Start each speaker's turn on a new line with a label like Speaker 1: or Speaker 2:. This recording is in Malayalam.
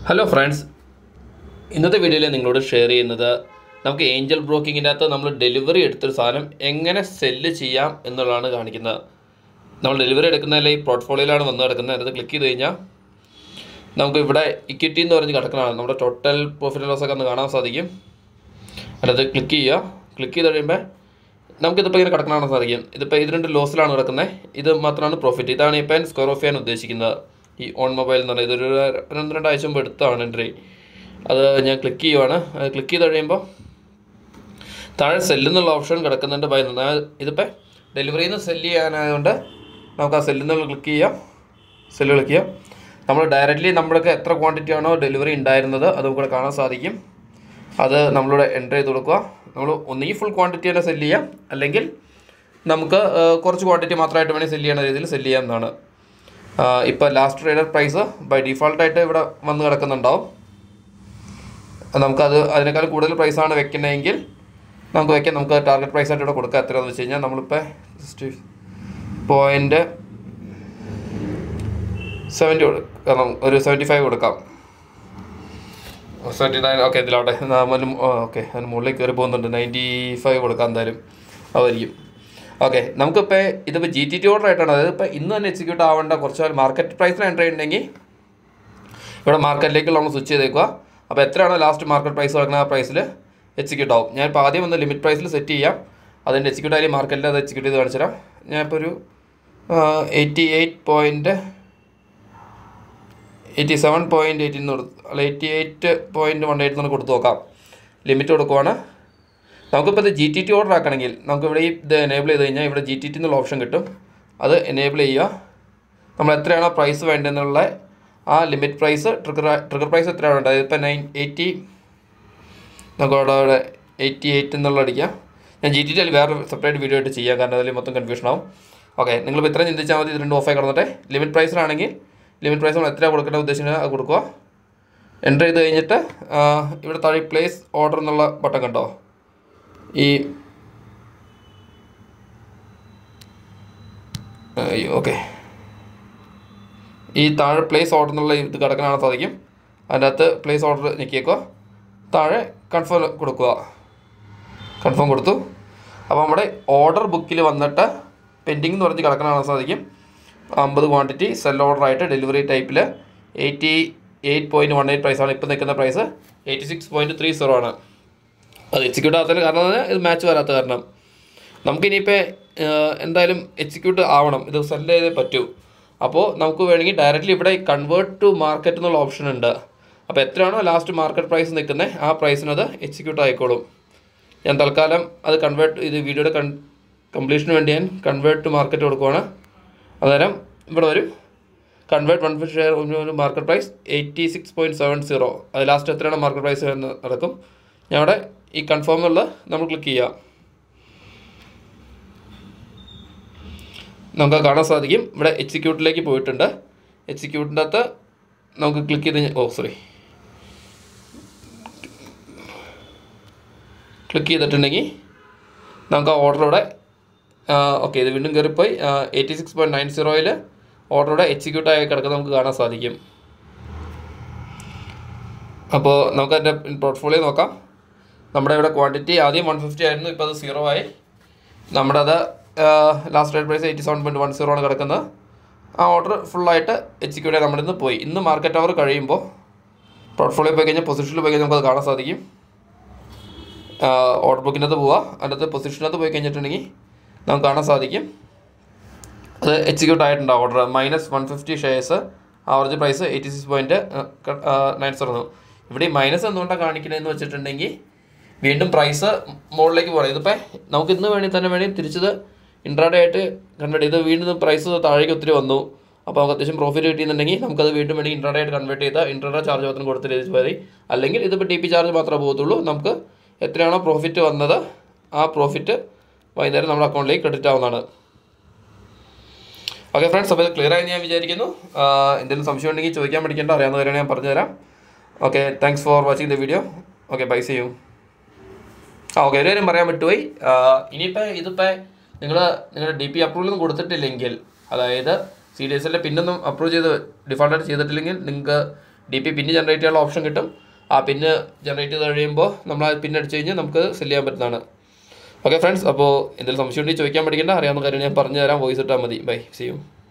Speaker 1: ഹലോ ഫ്രണ്ട്സ് ഇന്നത്തെ വീഡിയോയിൽ നിങ്ങളോട് ഷെയർ ചെയ്യുന്നത് നമുക്ക് ഏഞ്ചൽ ബ്രോക്കിങ്ങിൻ്റെ അകത്ത് നമ്മൾ ഡെലിവറി എടുത്തൊരു സാധനം എങ്ങനെ സെല്ല് ചെയ്യാം എന്നുള്ളതാണ് കാണിക്കുന്നത് നമ്മൾ ഡെലിവറി എടുക്കുന്നതിൽ ഈ പോർട്ട്ഫോളിയോയിലാണ് വന്ന് കിടക്കുന്നത് അതിനകത്ത് ക്ലിക്ക് ചെയ്ത് കഴിഞ്ഞാൽ നമുക്ക് ഇവിടെ ഇക്വിറ്റി എന്ന് പറഞ്ഞ് കിടക്കുന്നതാണ് നമ്മുടെ ടോട്ടൽ പ്രോഫിറ്റ് ലോസ് ഒക്കെ ഒന്ന് കാണാൻ സാധിക്കും അതിനകത്ത് ക്ലിക്ക് ചെയ്യുക ക്ലിക്ക് ചെയ്ത് കഴിയുമ്പോൾ നമുക്കിതിപ്പോൾ ഇങ്ങനെ കിടക്കാൻ കാണാൻ സാധിക്കും ഇതിപ്പോൾ ഇത് രണ്ട് ലോസിലാണ് കിടക്കുന്നത് ഇത് മാത്രമാണ് പ്രോഫിറ്റ് ഇതാണ് ഇപ്പോൾ ഞാൻ സ്ക്വയർ ഓഫ് ചെയ്യാൻ ഉദ്ദേശിക്കുന്നത് ഈ ഓൺ മൊബൈൽ എന്ന് പറയുന്നത് ഇതൊരു രണ്ട് രണ്ടാഴ്ച മുമ്പ് എടുത്തതാണ് എൻട്രി അത് ഞാൻ ക്ലിക്ക് ചെയ്യുവാണ് അത് ക്ലിക്ക് ചെയ്ത് കഴിയുമ്പോൾ താഴെ സെല്ല് എന്നുള്ള ഓപ്ഷൻ കിടക്കുന്നുണ്ട് ബൈ ഇതിപ്പോൾ ഡെലിവറിയിൽ നിന്ന് സെല്ല് ചെയ്യാനായതുകൊണ്ട് നമുക്ക് ആ സെല്ലിൽ നിന്ന് ക്ലിക്ക് ചെയ്യാം സെല്ല് ക്ലിക്ക് ചെയ്യാം നമ്മൾ ഡയറക്റ്റ്ലി നമ്മൾക്ക് എത്ര ക്വാണ്ടിറ്റി ആണോ ഡെലിവറി ഉണ്ടായിരുന്നത് അത് നമുക്ക് കാണാൻ സാധിക്കും അത് നമ്മളിവിടെ എൻ്റർ ചെയ്ത് കൊടുക്കുക നമ്മൾ ഒന്നുകിൽ ഫുൾ ക്വാണ്ടിറ്റി തന്നെ സെല്ല് ചെയ്യാം അല്ലെങ്കിൽ നമുക്ക് ആ, കുറച്ച് ക്വാണ്ടിറ്റി മാത്രമായിട്ട് വേണമെങ്കിൽ സെല്ല് ചെയ്യുന്ന രീതിയിൽ സെല്ല് ചെയ്യാവുന്നതാണ് ഇപ്പോൾ ലാസ്റ്റ് ട്രേഡർ പ്രൈസ് ബൈ ഡിഫോൾട്ടായിട്ട് ഇവിടെ വന്ന് കിടക്കുന്നുണ്ടാവും നമുക്കത് അതിനേക്കാൾ കൂടുതൽ പ്രൈസാണ് വെക്കുന്നതെങ്കിൽ നമുക്ക് വെക്കാം നമുക്ക് ടാർഗറ്റ് പ്രൈസ് ആയിട്ട് ഇവിടെ കൊടുക്കാം എത്രയാണെന്ന് വെച്ച് കഴിഞ്ഞാൽ നമ്മളിപ്പോൾ ജസ്റ്റ് പോയിൻറ്റ് സെവൻറ്റി കൊടുക്കാം ഒരു സെവൻറ്റി ഫൈവ് കൊടുക്കാം സെവൻറ്റി നയൻ ഓക്കെ ഇതിലാവട്ടെ ഓക്കെ അതിന് മുകളിലേക്ക് കയറി പോകുന്നുണ്ട് നയൻറ്റി ഫൈവ് കൊടുക്കാം എന്തായാലും അതായിരിക്കും ഓക്കെ നമുക്കിപ്പോൾ ഇതിപ്പോൾ ജി ടി ടി ഓർഡർ ആയിട്ടാണ് അതായത് ഇപ്പോൾ ഇന്ന് തന്നെ എക്സിക്യൂട്ട് ആവേണ്ട കുറച്ച് മാർക്കറ്റ് പ്രൈസിൽ എൻ്റർ ചെയ്യുന്നുണ്ടെങ്കിൽ ഇവിടെ മാർക്കറ്റിലേക്ക് നമ്മൾ സ്വിച്ച് ചെയ്തേക്കുക അപ്പോൾ എത്രയാണോ ലാസ്റ്റ് മാർക്കറ്റ് പ്രൈസ് കിടക്കുന്ന ആ പ്രൈസിൽ എക്സിക്യൂട്ട് ആവും ഞാൻ ഇപ്പോൾ ആദ്യം ഒന്ന് ലിമിറ്റ് പ്രൈസിൽ സെറ്റ് ചെയ്യാം അതിൻ്റെ എക്സിക്യൂട്ട് ആയി മാർക്കറ്റിൽ അത് എക്സിക്യൂട്ട് ചെയ്ത് കാണിച്ചു തരാം ഞാനിപ്പോൾ ഒരു eighty eight point eighty seven point എയ്റ്റിന്ന് കൊടുത്തു അല്ല eighty eight point one eight കൊടുത്ത് നോക്കാം ലിമിറ്റ് കൊടുക്കുവാണ് നമുക്കിപ്പോൾ ഇത് ജി ടി ടി ഓർഡർ ആക്കണമെങ്കിൽ നമുക്ക് ഇവിടെ ഈ ഇത് എനേബിൾ ചെയ്ത് കഴിഞ്ഞാൽ ഇവിടെ ജി ടി ടി എന്നുള്ള ഓപ്ഷൻ കിട്ടും അത് എനേബിൾ ചെയ്യുക നമ്മൾ എത്രയാണോ പ്രൈസ് വേണ്ടതെന്നുള്ള ആ limit price trigger trigger price എത്രയാണ് വേണ്ടത് ഇതിപ്പോൾ നയൻ എയ്റ്റി നമുക്ക് അവിടെ അവിടെ എയ്റ്റി എയ്റ്റ് എന്നുള്ള അടിക്കാം ഞാൻ ജി ടി ടി വേറെ സെപ്പറേറ്റ് വീഡിയോ ആയിട്ട് ചെയ്യാം കാരണം അതിൽ മൊത്തം കൺഫ്യൂഷൻ ആവും ഓക്കെ നിങ്ങളിപ്പോൾ ഇത്രയും ചിന്തിച്ചാൽ മതി ഇത് രണ്ട് ഓഫായി കിടന്നിട്ട് ലിമിറ്റ് പ്രൈസിലാണെങ്കിൽ ലിമിറ്റ് പ്രൈസ് നമ്മൾ എത്ര കൊടുക്കേണ്ട ഉദ്ദേശിക്കുന്നത് അത് കൊടുക്കുക എൻ്റർ ചെയ്ത് കഴിഞ്ഞിട്ട് ആ, ഇവിടെ താഴെ പ്ലേസ് ഓർഡർ എന്നുള്ള ബട്ടൺ കണ്ടോ ഈ ഓക്കെ ഈ താഴെ പ്ലേസ് ഓർഡർ എന്നുള്ള ഇത് കിടക്കാനാണ് സാധിക്കും അതിൻ്റെ അകത്ത് പ്ലേസ് ഓർഡർ ഞെക്കിയേക്കുക താഴെ കൺഫേം കൊടുക്കുക കൺഫേം കൊടുത്തു അപ്പോൾ നമ്മുടെ ഓർഡർ ബുക്കിൽ വന്നിട്ട് പെൻഡിങ് എന്ന് പറഞ്ഞ് കിടക്കാനാണ് സാധിക്കും അമ്പത് ക്വാണ്ടിറ്റി സെൽ ഓർഡർ ആയിട്ട് ഡെലിവറി ടൈപ്പിൽ eighty eight point one eight പ്രൈസാണ് ഇപ്പോൾ നിൽക്കുന്ന price eighty six point three zero ആണ് അത് എക്സിക്യൂട്ട് ആകാത്തതിന് കാരണം എന്ന് പറഞ്ഞാൽ ഇത് മാച്ച് വരാത്ത കാരണം നമുക്കിനിയിപ്പോൾ എന്തായാലും എക്സിക്യൂട്ട് ആവണം ഇത് സെല് ചെയ്തേ പറ്റൂ അപ്പോൾ നമുക്ക് വേണമെങ്കിൽ ഡയറക്റ്റ്ലി ഇവിടെ കൺവേർട്ട് ടു മാർക്കറ്റ് എന്നുള്ള ഓപ്ഷൻ ഉണ്ട് അപ്പോൾ എത്രയാണോ ലാസ്റ്റ് മാർക്കറ്റ് പ്രൈസ് നിൽക്കുന്നത് ആ പ്രൈസിനത് എക്സിക്യൂട്ട് ആയിക്കോളും ഞാൻ തൽക്കാലം അത് കൺവേർട്ട് ഇത് വീഡിയോയുടെ കൺ കംപ്ലീഷന് വേണ്ടി ഞാൻ കൺവേർട്ട് ടു മാർക്കറ്റ് കൊടുക്കുവാണ് അന്നേരം ഇവിടെ വരും കൺവേർട്ട് വൺ ഫിഫ്റ്റി ഷെയർ ഒരു market price eighty six point seven zero അത് ലാസ്റ്റ് എത്രയാണ് മാർക്കറ്റ് പ്രൈസ് എന്ന് നടക്കും ഞാൻ അവിടെ ഈ കൺഫേം എന്നുള്ള നമ്മൾ ക്ലിക്ക് ചെയ്യാം നമുക്ക് കാണാൻ സാധിക്കും ഇവിടെ എക്സിക്യൂട്ടിലേക്ക് പോയിട്ടുണ്ട് എക്സിക്യൂട്ടിൻ്റെ അകത്ത് നമുക്ക് ക്ലിക്ക് ചെയ്ത് കഴിഞ്ഞാൽ- ഓ സോറി ക്ലിക്ക് ചെയ്തിട്ടുണ്ടെങ്കിൽ നമുക്ക് ആ ഓർഡർ ഇവിടെ ഓക്കെ ഇത് വീണ്ടും കയറിപ്പോയി എയ്റ്റി സിക്സ് പോയിൻറ്റ് നയൻ സീറോയിൽ ഓർഡർ ഇവിടെ എക്സിക്യൂട്ട് ആയി കിടക്കുന്നത് നമുക്ക് കാണാൻ സാധിക്കും അപ്പോൾ നമുക്ക് അതിൻ്റെ പോർട്ട്ഫോളിയോ നോക്കാം നമ്മുടെ ഇവിടെ ക്വാണ്ടിറ്റി ആദ്യം വൺ ഫിഫ്റ്റി ആയിരുന്നു ഇപ്പോൾ അത് സീറോ ആയി നമ്മുടെ അത് last rate price eighty seven point one zero ആണ് കിടക്കുന്നത് ആ ഓർഡർ ഫുള്ളായിട്ട് എക്സിക്യൂട്ട് ആയി നമ്മുടെ ഇന്ന് പോയി ഇന്ന് മാർക്കറ്റ് അവർ കഴിയുമ്പോൾ പോർട്ട്ഫോളിയോ പോയി കഴിഞ്ഞാൽ പൊസിഷനിൽ പോയി കഴിഞ്ഞാൽ നമുക്കത് കാണാൻ സാധിക്കും ഓർഡർ ബുക്കിനകത്ത് പോവുക അതിനകത്ത് പൊസിഷനകത്ത് പോയി കഴിഞ്ഞിട്ടുണ്ടെങ്കിൽ നമുക്ക് കാണാൻ സാധിക്കും അത് എക്സിക്യൂട്ട് ആയിട്ടുണ്ട് order minus one fifty shares average price eighty six point nine zero ഇവിടെ മൈനസ് എന്തുകൊണ്ടാണ് കാണിക്കണതെന്ന് വെച്ചിട്ടുണ്ടെങ്കിൽ വീണ്ടും പ്രൈസ് മുകളിലേക്ക് പോകണം ഇതിപ്പോൾ നമുക്ക് ഇന്ന് വേണ്ടി തന്നെ വേണ്ടി തിരിച്ചത് ഇൻട്രാഡേ ആയിട്ട് കൺവേർട്ട് ചെയ്ത് വീണ്ടും പ്രൈസ് താഴേക്ക് ഒത്തിരി വന്നു അപ്പോൾ നമുക്ക് അത്യാവശ്യം പ്രോഫിറ്റ് കിട്ടിയെന്നുണ്ടെങ്കിൽ നമുക്കത് വീണ്ടും വേണ്ടി ഇൻട്രാഡേ ആയിട്ട് കൺവേർട്ട് ചെയ്ത് ഇൻട്രാഡേ ചാർജ് മാത്രം കൊടുത്ത് ചെയ്ത് മതി അല്ലെങ്കിൽ ഇതിപ്പോൾ ടി പി ചാർജ് മാത്രമേ പോകത്തുള്ളൂ നമുക്ക് എത്രയാണോ പ്രോഫിറ്റ് വന്നത് ആ പ്രോഫിറ്റ് വൈകുന്നേരം നമ്മുടെ അക്കൗണ്ടിലേക്ക് ക്രെഡിറ്റ് ആവുന്നതാണ് ഓക്കെ ഫ്രണ്ട്സ് അപ്പോൾ ഇത് ക്ലിയർ ആയി ഞാൻ വിചാരിക്കുന്നു ആഹ് എന്തെങ്കിലും സംശയം ഉണ്ടെങ്കിൽ ചോദിക്കാൻ പഠിക്കേണ്ട അറിയാവുന്ന കാര്യമാണ് ഞാൻ പറഞ്ഞുതരാം okay thanks for watching the video okay bye see you ആ ഓക്കെ ഒരു കാര്യം പറയാൻ പറ്റുപോയി ഇനിയിപ്പോൾ ഇതിപ്പോൾ നിങ്ങൾ നിങ്ങളുടെ ഡി പി അപ്രൂവലൊന്നും കൊടുത്തിട്ടില്ലെങ്കിൽ അതായത് സി ഡി എസ് എല്ലിൻ്റെ പിന്നൊന്നും അപ്രൂവ് ചെയ്ത് ഡിഫോൾട്ടായിട്ട് ചെയ്തിട്ടില്ലെങ്കിൽ നിങ്ങൾക്ക് ഡി പി പിന്ന് ജനറേറ്റ് ചെയ്യാനുള്ള ഓപ്ഷൻ കിട്ടും ആ പിന്ന് ജനറേറ്റ് ചെയ്ത് കഴിയുമ്പോൾ നമ്മൾ ആ പിന്ന് അടിച്ച് കഴിഞ്ഞാൽ നമുക്ക് സെല് ചെയ്യാൻ പറ്റുന്നതാണ് ഓക്കെ ഫ്രണ്ട്സ് അപ്പോൾ എന്തെങ്കിലും സംശയം ഉണ്ടെങ്കിൽ ചോദിക്കാൻ പഠിക്കേണ്ട അറിയാവുന്ന കാര്യം ഞാൻ പറഞ്ഞു തരാം വോയിസ് ഇട്ടാൽ മതി ബൈ സി യു